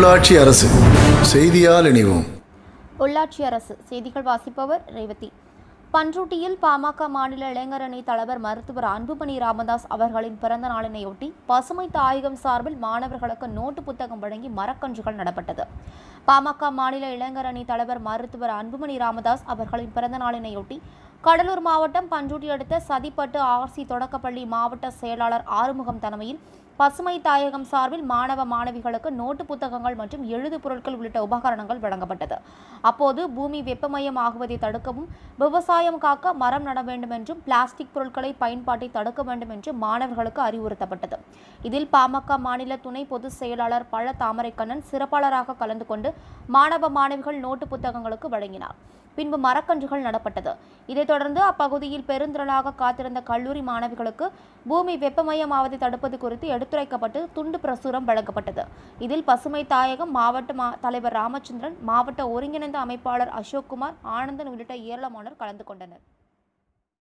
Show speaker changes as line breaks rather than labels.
உள்ளாட்சி அரசு செய்தியால் இணைவோம்
உள்ளாட்சி அரசு செய்திகள் வாசிப்பவர் ரேவதி பன்ருட்டியில் பாமக மாநில இளைஞரணி தலைவர் மருத்துவர் அன்புமணி ராமதாஸ் அவர்களின் பிறந்த நாளினையொட்டி பசுமை தாயகம் சார்பில் மாணவர்களுக்கு நோட்டு புத்தகம் வழங்கி மரக்கன்றுகள் நடப்பட்டது பாமக மாநில இளைஞரணி தலைவர் மருத்துவர் அன்புமணி ராமதாஸ் அவர்களின் பிறந்த நாளினையொட்டி கடலூர் மாவட்டம் பன்ருட்டி அடுத்த சதிப்பட்டு ஆர்சி தொடக்கப்பள்ளி மாவட்ட செயலாளர் ஆறுமுகம் தலைமையில் பசுமை தாயகம் சார்பில் மாணவ மாணவிகளுக்கு நோட்டு புத்தகங்கள் மற்றும் எழுது பொருட்கள் உள்ளிட்ட உபகரணங்கள் வழங்கப்பட்டது அப்போது பூமி வெப்பமயம் ஆகுவதை தடுக்கவும் விவசாயம் காக்க மரம் நட வேண்டும் என்றும் பிளாஸ்டிக் பொருட்களை பயன்பாட்டை தடுக்க வேண்டும் என்றும் மாணவர்களுக்கு அறிவுறுத்தப்பட்டது இதில் பாமக மாநில துணை பொதுச் செயலாளர் பழ தாமரைக்கண்ணன் சிறப்பாளராக கலந்து கொண்டு மாணவ மாணவிகள் நோட்டு புத்தகங்களுக்கு வழங்கினார் பின்பு மரக்கன்றுகள் நடப்பட்டது இதைத் தொடர்ந்து அப்பகுதியில் பெருந்திரளாக காத்திருந்த கல்லூரி மாணவிகளுக்கு பூமி வெப்பமயமாவதை தடுப்பது குறித்து எடுத்துரைக்கப்பட்டு துண்டு பிரசுரம் வழங்கப்பட்டது இதில் பசுமை தாயகம் மாவட்ட மா தலைவர் ராமச்சந்திரன் மாவட்ட ஒருங்கிணைந்த அமைப்பாளர் அசோக்குமார் ஆனந்தன் உள்ளிட்ட ஏராளமானோர் கலந்து கொண்டனர்